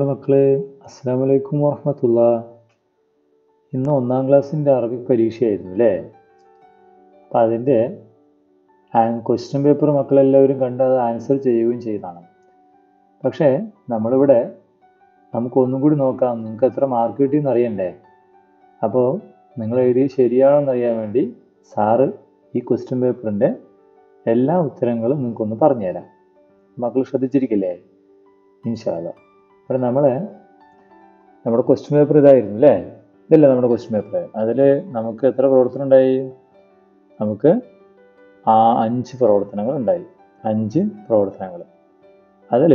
മക്കളെ അസ്സാം വലൈക്കും വാഹമത്തുള്ള ഇന്ന് ഒന്നാം ക്ലാസ്സിൻ്റെ അറബിക് പരീക്ഷയായിരുന്നു അല്ലേ അപ്പം അതിൻ്റെ ക്വസ്റ്റ്യൻ പേപ്പർ മക്കളെല്ലാവരും കണ്ട് അത് ആൻസർ ചെയ്യുകയും ചെയ്തതാണ് പക്ഷേ നമ്മളിവിടെ നമുക്ക് ഒന്നും കൂടി നോക്കാം നിങ്ങൾക്ക് എത്ര മാർക്ക് കിട്ടിയെന്ന് അറിയണ്ടേ അപ്പോൾ നിങ്ങൾ എഴുതി ശരിയാണോന്ന് അറിയാൻ വേണ്ടി സാറ് ഈ ക്വസ്റ്റ്യൻ പേപ്പറിൻ്റെ എല്ലാ ഉത്തരങ്ങളും നിങ്ങൾക്കൊന്ന് പറഞ്ഞുതരാം മക്കൾ ശ്രദ്ധിച്ചിരിക്കില്ലേ ഇൻഷാല്ല ഇവിടെ നമ്മൾ നമ്മുടെ ക്വസ്റ്റ്യൻ പേപ്പർ ഇതായിരുന്നു അല്ലേ ഇതല്ലേ നമ്മുടെ ക്വസ്റ്റ്യൻ പേപ്പർ അതിൽ നമുക്ക് എത്ര പ്രവർത്തനം ഉണ്ടായി നമുക്ക് ആ അഞ്ച് പ്രവർത്തനങ്ങൾ ഉണ്ടായി അഞ്ച് പ്രവർത്തനങ്ങൾ അതിൽ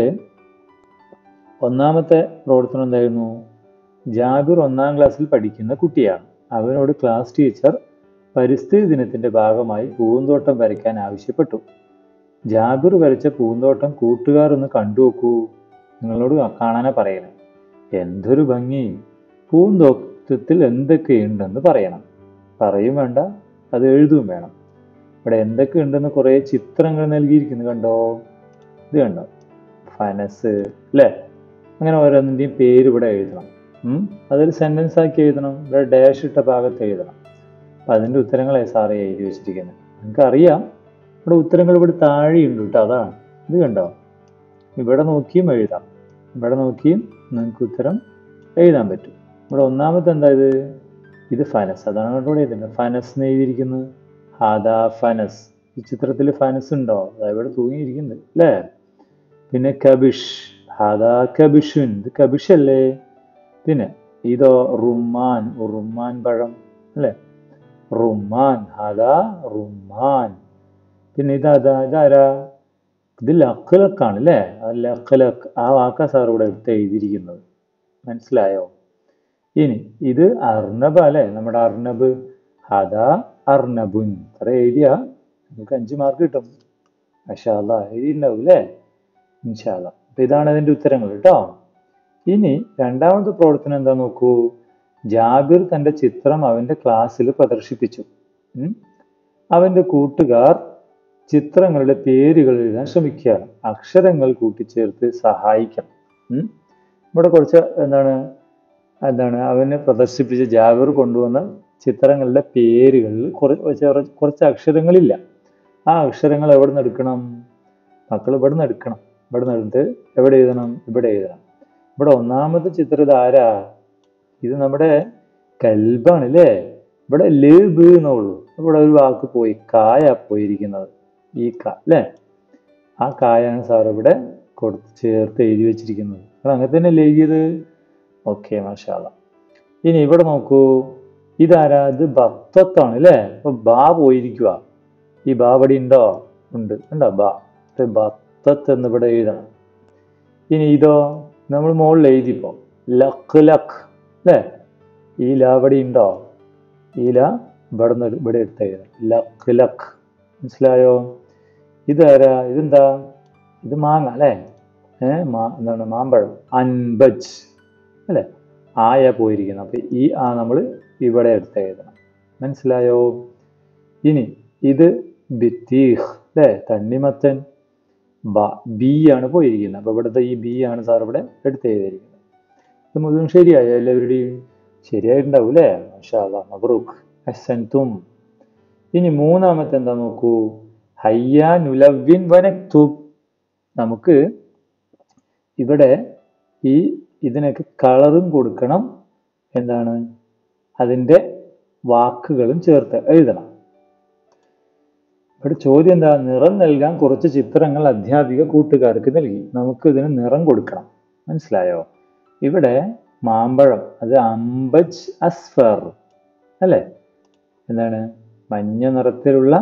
ഒന്നാമത്തെ പ്രവർത്തനം എന്തായിരുന്നു ജാബിർ ഒന്നാം ക്ലാസ്സിൽ പഠിക്കുന്ന കുട്ടിയാണ് അവനോട് ക്ലാസ് ടീച്ചർ പരിസ്ഥിതി ദിനത്തിന്റെ ഭാഗമായി പൂന്തോട്ടം വരയ്ക്കാൻ ആവശ്യപ്പെട്ടു ജാബിർ വരച്ച പൂന്തോട്ടം കൂട്ടുകാർ ഒന്ന് കണ്ടു നോക്കൂ നിങ്ങളോട് കാണാനാ പറയണേ എന്തൊരു ഭംഗി പൂന്തോട്ടത്തിൽ എന്തൊക്കെയുണ്ടെന്ന് പറയണം പറയും വേണ്ട അത് എഴുതുകയും വേണം ഇവിടെ എന്തൊക്കെയുണ്ടെന്ന് കുറേ ചിത്രങ്ങൾ നൽകിയിരിക്കുന്നു കണ്ടോ ഇത് കണ്ടോ ഫനസ് അല്ലേ അങ്ങനെ ഓരോന്നിൻ്റെയും പേര് ഇവിടെ എഴുതണം ഉം. അതൊരു സെൻറ്റൻസ് ആക്കി എഴുതണം ഇവിടെ ഡാഷ് ഇട്ട ഭാഗത്ത് എഴുതണം അപ്പം അതിൻ്റെ ഉത്തരങ്ങളെ സാറേ എഴുതി വെച്ചിരിക്കുന്നത് നിങ്ങൾക്ക് അറിയാം ഇവിടെ ഉത്തരങ്ങൾ ഇവിടെ താഴെയുണ്ട് കേട്ടോ അതാണ് ഇത് കണ്ടോ ഇവിടെ നോക്കിയും എഴുതാം ഇവിടെ നോക്കിയും നിങ്ങൾക്ക് ഉത്തരം എഴുതാൻ പറ്റും ഇവിടെ ഒന്നാമത്തെ എന്താ ഇത് ഇത് ഫനസ് അതാണ് കേട്ടോ ഇവിടെ എഴുതുന്നത് ഫനസ് എന്ന് എഴുതിയിരിക്കുന്നത് ഹാദാ ഫനസ് ഈ ചിത്രത്തിൽ ഫനസ് ഉണ്ടോ അതാ ഇവിടെ തൂങ്ങിയിരിക്കുന്നത് അല്ലേ പിന്നെ കബിഷ് ഹാദാ കബിഷുൻ ഇത് കബിഷ് അല്ലേ പിന്നെ ഇതോ റുമാൻ റുമാൻ പഴം അല്ലേ റുമാൻ ഹാദാ റുമാൻ പിന്നെ ഇതാ ഇതാരാ ഇത് ലക്കലക്കാണ് അല്ലേ ആ ലക്കലക്ക് ആ വാക്കാ സാർ ഇവിടെ എടുത്ത് എഴുതിയിരിക്കുന്നത് മനസ്സിലായോ ഇനി ഇത് അർണബ് അല്ലേ നമ്മുടെ അർണബ് ഹദാ അർണബുൻ അത്ര എഴുതിയ നമുക്ക് അഞ്ച് മാർക്ക് കിട്ടും മഷാല്ല എഴുതിയിട്ടുണ്ടാവും അല്ലേ ഇൻഷാല്ല അപ്പൊ ഇതാണ് അതിന്റെ ഉത്തരങ്ങൾ കേട്ടോ ഇനി രണ്ടാമത്തെ പ്രവർത്തനം എന്താ നോക്കൂ ജാബിർ തന്റെ ചിത്രം അവന്റെ ക്ലാസ്സിൽ പ്രദർശിപ്പിച്ചു ഉം. അവന്റെ കൂട്ടുകാർ ചിത്രങ്ങളുടെ പേരുകൾ എഴുതാൻ ശ്രമിക്കുകയാണ് അക്ഷരങ്ങൾ കൂട്ടിച്ചേർത്ത് സഹായിക്കണം ഉം. ഇവിടെ കുറച്ച് എന്താണ് എന്താണ് അവന് പ്രദർശിപ്പിച്ച ജാബിർ കൊണ്ടുവന്ന ചിത്രങ്ങളുടെ പേരുകളിൽ കുറച്ച് കുറച്ച് അക്ഷരങ്ങളില്ല ആ അക്ഷരങ്ങൾ എവിടെ നിന്ന് എടുക്കണം മക്കൾ ഇവിടെ നിന്ന് എടുക്കണം ഇവിടെ നിന്ന് എടുത്ത് എവിടെ എഴുതണം ഇവിടെ എഴുതണം ഇവിടെ ഒന്നാമത്തെ ചിത്രം ഇത് ആരാ ഇത് നമ്മുടെ കൽബാണ് അല്ലേ ഇവിടെ ലേബ് എന്നുള്ളൂ ഇവിടെ ഒരു വാക്ക് പോയി കായ പോയിരിക്കുന്നത് ഈ ക അല്ലേ ആ കായാണ് സാർ ഇവിടെ കൊടുത്ത് ചേർത്ത് എഴുതി വെച്ചിരിക്കുന്നത് അത് അങ്ങനെ തന്നെ എഴുതിയത് ഓക്കെ മാഷാള്ള ഇനി ഇവിടെ നോക്കൂ ഇതാരാ ഇത് ബത്തത്താണ് അല്ലേ അപ്പൊ ബാ പോയിരിക്കുക ഈ ബാ ഇവിടെ ഉണ്ടോ ഉണ്ട് ഉണ്ടോ ബാ ഇത് ബത്തത്ത് എന്ന് ഇവിടെ എഴുതണം ഇനി ഇതോ നമ്മൾ മുകളിൽ എഴുതിപ്പോ ലക്ക് ലക്ക് അല്ലേ ഈ ല ഇവിടെ ഉണ്ടോ ഈ ല ഇവിടെ നിന്ന് ഇവിടെ എടുത്ത് എഴുതണം ലക്ക് ലക്ക് മനസ്സിലായോ ഇതാരാ ഇതെന്താ ഇത് മാങ്ങ അല്ലേ ഏ മാ എന്താണ് മാമ്പഴം അൻബജ് അല്ലേ ആയ പോയിരിക്കുന്നത് അപ്പൊ ഈ ആ നമ്മൾ ഇവിടെ എടുത്ത് എഴുതണം മനസ്സിലായോ ഇനി ഇത് ബിത്തീഹ് അല്ലേ തണ്ണിമത്തൻ ബ ബി ആണ് പോയിരിക്കുന്നത് അപ്പൊ ഇവിടുത്തെ ഈ ബി ആണ് സാർ ഇവിടെ എടുത്ത് എഴുതിയിരിക്കുന്നത് ഇത് മുഴുവൻ ശരിയായോ എല്ലാവരുടെയും ശരിയായിട്ടുണ്ടാവും അല്ലേ മാഷാല്ല മബ്രൂഖ് അസൻതും ഇനി മൂന്നാമത്തെ എന്താ നോക്കൂ ഹയ്യ നുലവിൻ വനക്തുബ് നമുക്ക് ഇവിടെ ഈ ഇതിനൊക്കെ കളറും കൊടുക്കണം എന്താണ് അതിൻ്റെ വാക്കുകളും ചേർത്ത് എഴുതണം ഇവിടെ ചോദ്യം എന്താ നിറം നൽകാൻ കുറച്ച് ചിത്രങ്ങൾ അധ്യാപിക കൂട്ടുകാർക്ക് നൽകി നമുക്ക് ഇതിന് നിറം കൊടുക്കണം മനസ്സിലായോ ഇവിടെ മാമ്പഴം അത് അമ്പജ് അസ്ഫർ അല്ലേ എന്താണ് മഞ്ഞ നിറത്തിലുള്ള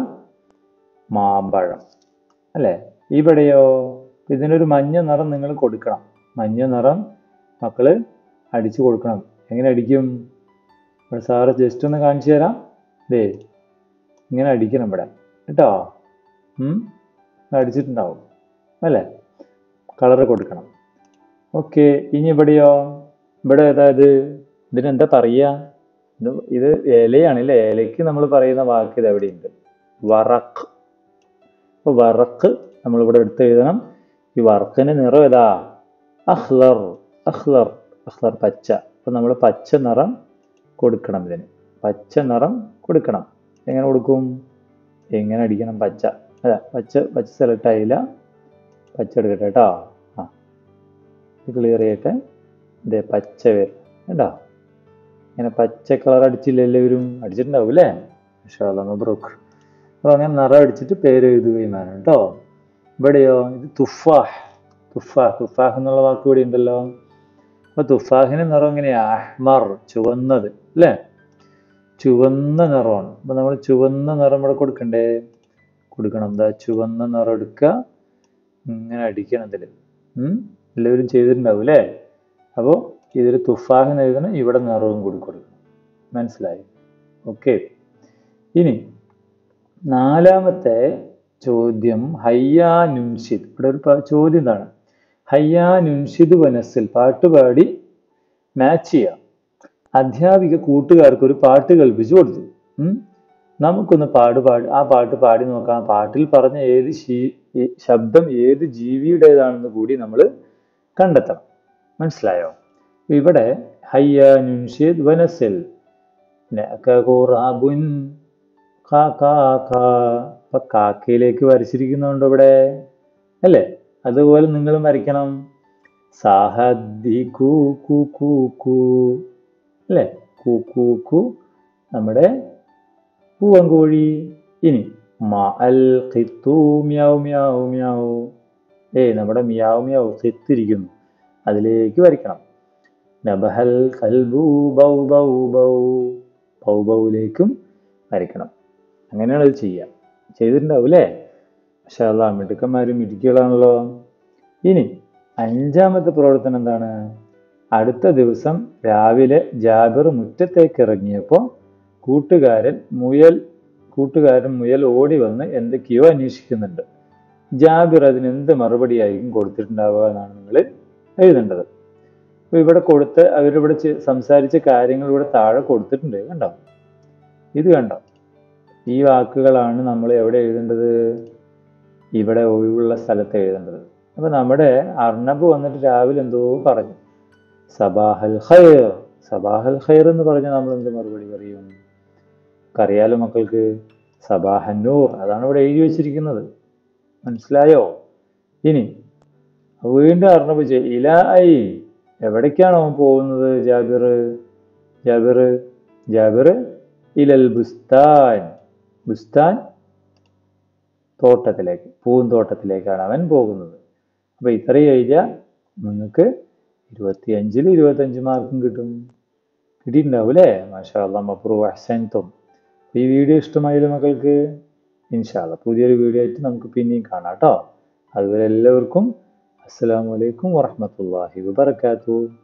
മാമ്പഴം അല്ലേ ഇവിടെയോ ഇതിനൊരു മഞ്ഞ നിറം നിങ്ങൾ കൊടുക്കണം മഞ്ഞ നിറം മക്കള് അടിച്ചു കൊടുക്കണം എങ്ങനെ അടിക്കും ഇവിടെ സാറ് ജസ്റ്റ് ഒന്ന് കാണിച്ചു തരാം ദേ ഇങ്ങനെ അടിക്കണം ഇവിടെ കേട്ടോ ഉം അടിച്ചിട്ടുണ്ടാവും അല്ലേ കളറ് കൊടുക്കണം ഓക്കെ ഇനി ഇവിടെയോ ഇവിടെ അതായത് ഇതിനെന്താ പറയുക ഇത് ഇത് ഇലയാണ് അല്ലേ ഇലയ്ക്ക് നമ്മൾ പറയുന്ന വാക്ക് ഇത് എവിടെയുണ്ട് വറക്ക് അപ്പോൾ വറക്ക് നമ്മളിവിടെ എടുത്ത് എഴുതണം ഈ വറക്കിന് നിറം ഏതാ അഹ്ലർ അഖ്ലർ അഖ്ലർ പച്ച അപ്പം നമ്മൾ പച്ച നിറം കൊടുക്കണം ഇതിന് പച്ച നിറം കൊടുക്കണം എങ്ങനെ കൊടുക്കും എങ്ങനെ അടിക്കണം പച്ച അല്ല പച്ച പച്ച സെലക്ട് ആയില്ല പച്ച എടുക്കട്ടെ കേട്ടോ ആ ഇത് ക്ലിയർ ചെയ്യട്ടെ ഇതേ പച്ച വരും കേട്ടോ ഇങ്ങനെ പച്ച കളർ അടിച്ചില്ല എല്ലാവരും അടിച്ചിട്ടുണ്ടാവും അല്ലേ മബ്രൂക്ക് അപ്പോൾ അങ്ങനെ നിറം അടിച്ചിട്ട് പേര് എഴുതുകയും വേണം കേട്ടോ ഇവിടെയോ ഇത് തുഫാഹ് തുഫാഹ് തുഫാഹ് എന്നുള്ള വാക്ക് ഇവിടെ ഉണ്ടല്ലോ അപ്പോൾ തുഫാഹിന് നിറം എങ്ങനെയാ അഹ്മർ ചുവന്നത് അല്ലേ ചുവന്ന നിറമാണ് അപ്പോൾ നമ്മൾ ചുവന്ന നിറം ഇവിടെ കൊടുക്കണ്ടേ കൊടുക്കണം എന്താ ചുവന്ന നിറം എടുക്കുക ഇങ്ങനെ അടിക്കണം ഇതിൽ എല്ലാവരും ചെയ്തിട്ടുണ്ടാവും അല്ലേ അപ്പോൾ ഇതിൽ തുഫാഹ് എഴുതണം ഇവിടെ നിറവും കൂടി കൊടുക്കണം മനസ്സിലായി ഓക്കെ ഇനി നാലാമത്തെ ചോദ്യം ഹയ്യാ നുൻഷിദ് ഇവിടെ ഒരു പ- ചോദ്യം എന്താണ് ഹയ്യാ നുൻഷിദ് വനസ്സിൽ പാട്ടുപാടി മാച്ച് ചെയ്യാം അധ്യാപിക കൂട്ടുകാർക്ക് ഒരു പാട്ട് കൽപ്പിച്ചു കൊടുത്തു ഉം. നമുക്കൊന്ന് പാട് പാടി ആ പാട്ട് പാടി നോക്കാം പാട്ടിൽ പറഞ്ഞ ഏത് ശീ- ഈ ശബ്ദം ഏത് ജീവിയുടേതാണെന്ന് കൂടി നമ്മൾ കണ്ടെത്തണം മനസ്സിലായോ ഇവിടെ ഹയ്യ നുൻഷിദ് വനസിൽ നഖഖുറാബുൻ കാ കാ കാ അപ്പൊ കാക്കയിലേക്ക് വരച്ചിരിക്കുന്നുണ്ട് ഇവിടെ അല്ലേ അതുപോലെ നിങ്ങളും വരയ്ക്കണം സാഹദി കൂ കൂ കൂ കൂ അല്ലേ കൂ കൂ കൂ നമ്മുടെ പൂവങ്കോഴി ഇനി മ അൽ ഖിത്തു മ്യാവ് മ്യാവ് മ്യാവ് ഏയ് നമ്മുടെ മ്യാവ് മ്യാവ് ഖിത്തിരിക്കുന്നു അതിലേക്ക് വരയ്ക്കണം നബഹൽ കൽബു ബൗ ബൗ ബൗ ബൗ ബൗയിലേക്കും വരയ്ക്കണം അങ്ങനെയാണ് അത് ചെയ്യുക ചെയ്തിട്ടുണ്ടാവും അല്ലേ പക്ഷെ അല്ല മിടുക്കന്മാരും മിടുക്കികളാണല്ലോ ഇനി അഞ്ചാമത്തെ പ്രവർത്തനം എന്താണ് അടുത്ത ദിവസം രാവിലെ ജാബിർ മുറ്റത്തേക്ക് ഇറങ്ങിയപ്പോൾ കൂട്ടുകാരൻ മുയൽ കൂട്ടുകാരൻ മുയൽ ഓടി വന്ന് എന്തൊക്കെയോ അന്വേഷിക്കുന്നുണ്ട് ജാബിർ അതിന് എന്ത് മറുപടിയായിരിക്കും കൊടുത്തിട്ടുണ്ടാവുക എന്നാണ് നിങ്ങൾ എഴുതേണ്ടത് അപ്പൊ ഇവിടെ കൊടുത്ത് അവരിവിടെ ചെ- സംസാരിച്ച കാര്യങ്ങൾ ഇവിടെ താഴെ കൊടുത്തിട്ടുണ്ട് കണ്ടോ ഇത് കണ്ടോ ഈ വാക്കുകളാണ് നമ്മൾ എവിടെ എഴുതേണ്ടത് ഇവിടെ ഒഴിവുള്ള സ്ഥലത്ത് എഴുതേണ്ടത് അപ്പൊ നമ്മുടെ അർണബ് വന്നിട്ട് രാവിലെ എന്തോ പറഞ്ഞു സബാഹൽ ഖൈർ സബാഹൽ ഖൈർ എന്ന് പറഞ്ഞാൽ നമ്മൾ എന്ത് മറുപടി പറയും അറിയാലോ മക്കൾക്ക് സബാഹന്നൂർ അതാണ് ഇവിടെ എഴുതി വെച്ചിരിക്കുന്നത് മനസ്സിലായോ ഇനി വീണ്ടും അർണബ് ചെയ് ഇല ഐ എവിടേക്കാണ് അവൻ പോകുന്നത് ജാബിർ ജാബിർ ജാബിർ ഇലൽ ബുസ്താൻ ബുസ്താൻ തോട്ടത്തിലേക്ക് പൂന്തോട്ടത്തിലേക്കാണ് അവൻ പോകുന്നത് അപ്പൊ ഇത്രയും എഴുതിയാൽ നിങ്ങൾക്ക് ഇരുപത്തിയഞ്ചിൽ ഇരുപത്തഞ്ച് മാർക്കും കിട്ടും കിട്ടിയിട്ടുണ്ടാവും അല്ലേ മാഷാ അല്ലാ മപ്രൂ അഹ്സൻതും ഈ വീഡിയോ ഇഷ്ടമായാലും മക്കൾക്ക് ഇൻഷാല്ല പുതിയൊരു വീഡിയോ ആയിട്ട് നമുക്ക് പിന്നെയും കാണാം കേട്ടോ അതുവരെ എല്ലാവർക്കും അസ്സലാമു അലൈക്കും വറഹ്മത്തുള്ളാഹി വബറകാതുഹു